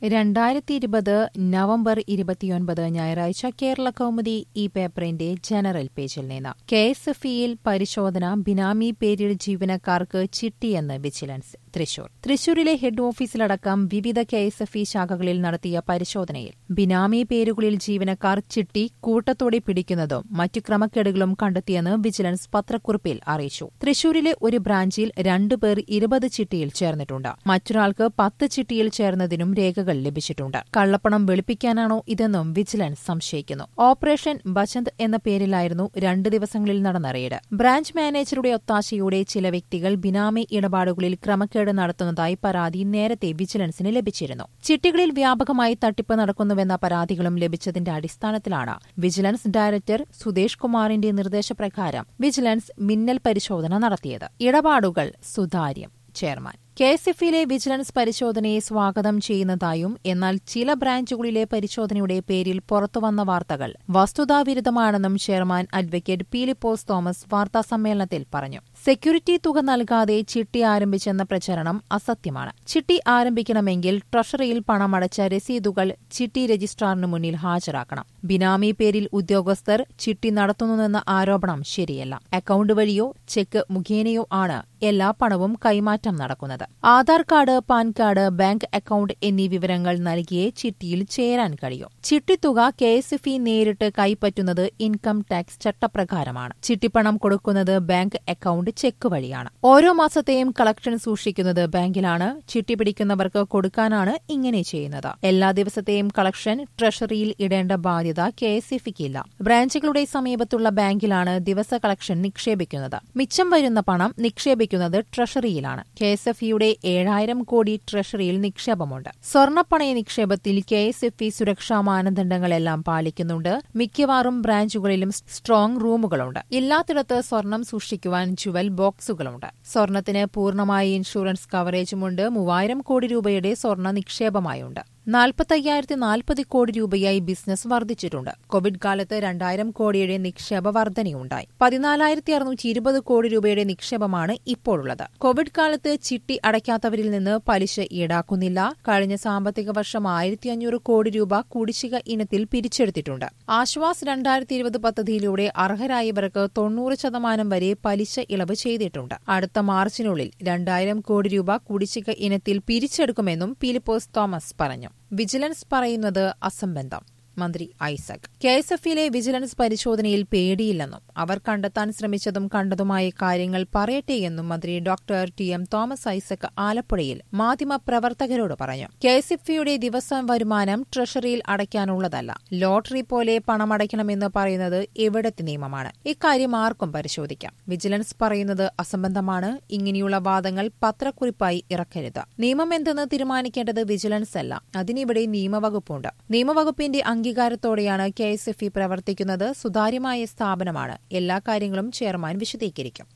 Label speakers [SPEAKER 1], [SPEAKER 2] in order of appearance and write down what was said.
[SPEAKER 1] രണ്ടായിരത്തി ഇരുപത് നവംബർ ഇരുപത്തിയൊൻപത് ഞായറാഴ്ച കേരള കൗമുദി ഈ പേപ്പറിന്റെ ജനറൽ പേജിൽ നിന്ന് കെ എസ് എഫ് ഇയിൽ പരിശോധന ബിനാമി പേരിൽ ജീവനക്കാർക്ക് ചിട്ടിയെന്ന് വിജിലൻസ് തൃശൂർ തൃശൂരിലെ ഹെഡ് ഓഫീസിലടക്കം വിവിധ കെ എസ് എഫ് ഇ ശാഖകളിൽ നടത്തിയ പരിശോധനയിൽ ബിനാമി പേരുകളിൽ ജീവനക്കാർ ചിട്ടി കൂട്ടത്തോടെ പിടിക്കുന്നതും മറ്റു ക്രമക്കേടുകളും കണ്ടെത്തിയെന്ന് വിജിലൻസ് പത്രക്കുറിപ്പിൽ അറിയിച്ചു തൃശൂരിലെ ഒരു ബ്രാഞ്ചിൽ രണ്ടുപേർ ഇരുപത് ചിട്ടിയിൽ ചേർന്നിട്ടുണ്ട് മറ്റൊരാൾക്ക് പത്ത് ചിട്ടിയിൽ ചേർന്നതിനും രേഖകൾ ലഭിച്ചിട്ടുണ്ട് കള്ളപ്പണം വെളുപ്പിക്കാനാണോ ഇതെന്നും വിജിലൻസ് സംശയിക്കുന്നു ഓപ്പറേഷൻ ബചന്ത് എന്ന പേരിലായിരുന്നു രണ്ട് ദിവസങ്ങളിൽ നടന്ന റെയ്ഡ് ബ്രാഞ്ച് മാനേജറുടെ ഒത്താശയോടെ ചില വ്യക്തികൾ ബിനാമി ഇടപാടുകളിൽ ക്രമക്കേട് നടത്തുന്നതായി പരാതി നേരത്തെ വിജിലൻസിന് ലഭിച്ചിരുന്നു ചിട്ടികളിൽ വ്യാപകമായി തട്ടിപ്പ് നടക്കുന്നുവെന്ന പരാതികളും ലഭിച്ചതിന്റെ അടിസ്ഥാനത്തിലാണ് വിജിലൻസ് ഡയറക്ടർ സുദേശ് കുമാറിന്റെ നിർദ്ദേശപ്രകാരം വിജിലൻസ് മിന്നൽ പരിശോധന നടത്തിയത് ഇടപാടുകൾ സുതാര്യം ചെയർമാൻ കെ എസ് എഫിലെ വിജിലൻസ് പരിശോധനയെ സ്വാഗതം ചെയ്യുന്നതായും എന്നാൽ ചില ബ്രാഞ്ചുകളിലെ പരിശോധനയുടെ പേരിൽ പുറത്തുവന്ന വാർത്തകൾ വസ്തുതാവിരുദ്ധമാണെന്നും ചെയർമാൻ അഡ്വക്കേറ്റ് പീലിപ്പോസ് തോമസ് വാർത്താസമ്മേളനത്തിൽ പറഞ്ഞു സെക്യൂരിറ്റി തുക നൽകാതെ ചിട്ടി ആരംഭിച്ചെന്ന പ്രചരണം അസത്യമാണ് ചിട്ടി ആരംഭിക്കണമെങ്കിൽ ട്രഷറിയിൽ പണമടച്ച രസീതുകൾ ചിട്ടി രജിസ്ട്രാറിന് മുന്നിൽ ഹാജരാക്കണം ബിനാമി പേരിൽ ഉദ്യോഗസ്ഥർ ചിട്ടി നടത്തുന്നുവെന്ന ആരോപണം ശരിയല്ല അക്കൌണ്ട് വഴിയോ ചെക്ക് മുഖേനയോ ആണ് എല്ലാ പണവും കൈമാറ്റം നടക്കുന്നത് Aadhaar card PAN card bank account എന്നീ വിവരങ്ങൾ നൽകിയേ ചിട്ടിയിൽ ചേരാൻ കഴിയൂ ചിട്ടിത്തുക കെ എസ് എഫ് ഇ നേരിട്ട് കൈപ്പറ്റുന്നത് ഇൻകം ടാക്സ് ചട്ടപ്രകാരമാണ് ചിട്ടിപ്പണം കൊടുക്കുന്നത് ബാങ്ക് അക്കൌണ്ട് ചെക്ക് വഴിയാണ് ഓരോ മാസത്തെയും കളക്ഷൻ സൂക്ഷിക്കുന്നത് ബാങ്കിലാണ് ചിട്ടി പിടിക്കുന്നവർക്ക് കൊടുക്കാനാണ് ഇങ്ങനെ ചെയ്യുന്നത് എല്ലാ ദിവസത്തെയും കളക്ഷൻ ട്രഷറിയിൽ ഇടേണ്ട ബാധ്യത കെ എസ് എഫ് ഇക്കില്ല ബ്രാഞ്ചുകളുടെ സമീപത്തുള്ള ബാങ്കിലാണ് ദിവസ കളക്ഷൻ നിക്ഷേപിക്കുന്നത് മിച്ചം വരുന്ന പണം നിക്ഷേപിക്കുന്നത് ട്രഷറിയിലാണ് കെ എസ് എഫ് ഇയുടെ ഏഴായിരം കോടി ട്രഷറിയിൽ നിക്ഷേപമുണ്ട് സ്വർണ്ണപ്പണയ നിക്ഷേപത്തിൽ കെ എസ് എഫ് ഇ സുരക്ഷാ മാനദണ്ഡങ്ങളെല്ലാം പാലിക്കുന്നുണ്ട് മിക്കവാറും ബ്രാഞ്ചുകളിലും സ്ട്രോങ് റൂമുകളുണ്ട് ഇല്ലാത്തിടത്ത് സ്വർണം സൂക്ഷിക്കുവാൻ ജുവൽ ബോക്സുകളുണ്ട് സ്വർണത്തിന് പൂർണ്ണമായ ഇൻഷുറൻസ് കവറേജുമുണ്ട് മൂവായിരം കോടി രൂപയുടെ സ്വർണ്ണ നിക്ഷേപമായുണ്ട് നാൽപ്പത്തയ്യായിരത്തി നാൽപ്പത് കോടി രൂപയായി ബിസിനസ് വർദ്ധിച്ചിട്ടുണ്ട് കോവിഡ് കാലത്ത് രണ്ടായിരം കോടിയുടെ നിക്ഷേപ വർധനയുണ്ടായി പതിനാലായിരത്തി അറുന്നൂറ്റി ഇരുപത് കോടി രൂപയുടെ നിക്ഷേപമാണ് ഇപ്പോഴുള്ളത് കോവിഡ് കാലത്ത് ചിട്ടി അടയ്ക്കാത്തവരിൽ നിന്ന് പലിശ ഈടാക്കുന്നില്ല കഴിഞ്ഞ സാമ്പത്തിക വർഷം ആയിരത്തി അഞ്ഞൂറ് കോടി രൂപ കുടിശ്ശിക ഇനത്തിൽ പിരിച്ചെടുത്തിട്ടുണ്ട് ആശ്വാസ് രണ്ടായിരത്തി ഇരുപത് പദ്ധതിയിലൂടെ അർഹരായവർക്ക് തൊണ്ണൂറ് ശതമാനം വരെ പലിശ ഇളവ് ചെയ്തിട്ടുണ്ട് അടുത്ത മാർച്ചിനുള്ളിൽ രണ്ടായിരം കോടി രൂപ കുടിശ്ശിക ഇനത്തിൽ പിരിച്ചെടുക്കുമെന്നും പീലിപ്പോസ് തോമസ് പറഞ്ഞു വിജിലൻസ് പറയുന്നത് അസംബന്ധം മന്ത്രി ഐസക് കെ എസ് എഫിലെ വിജിലൻസ് പരിശോധനയിൽ പേടിയില്ലെന്നും അവർ കണ്ടെത്താൻ ശ്രമിച്ചതും കണ്ടതുമായ കാര്യങ്ങൾ പറയട്ടെയെന്നും മന്ത്രി doctor T M Thomas Isaac ആലപ്പുഴയിൽ മാധ്യമപ്രവർത്തകരോട് പറഞ്ഞു കെ എസ് എഫിയുടെ ദിവസം വരുമാനം ട്രഷറിയിൽ അടയ്ക്കാനുള്ളതല്ല ലോട്ടറി പോലെ പണമടയ്ക്കണമെന്ന് പറയുന്നത് എവിടത്തെ നിയമമാണ് ഇക്കാര്യം ആർക്കും പരിശോധിക്കാം വിജിലൻസ് പറയുന്നത് അസംബന്ധമാണ് ഇങ്ങനെയുള്ള വാദങ്ങൾ പത്രക്കുറിപ്പായി ഇറക്കരുത് നിയമം എന്തെന്ന് തീരുമാനിക്കേണ്ടത് വിജിലൻസ് അല്ല അതിനിവിടെ നിയമവകുപ്പുണ്ട് നിയമവകുപ്പിന്റെ അംഗീകാരത്തോടെയാണ് കെ എസ് എഫ് ഇ പ്രവർത്തിക്കുന്നത് സുതാര്യമായ സ്ഥാപനമാണ് എല്ലാ കാര്യങ്ങളും ചെയർമാൻ വിശദീകരിക്കും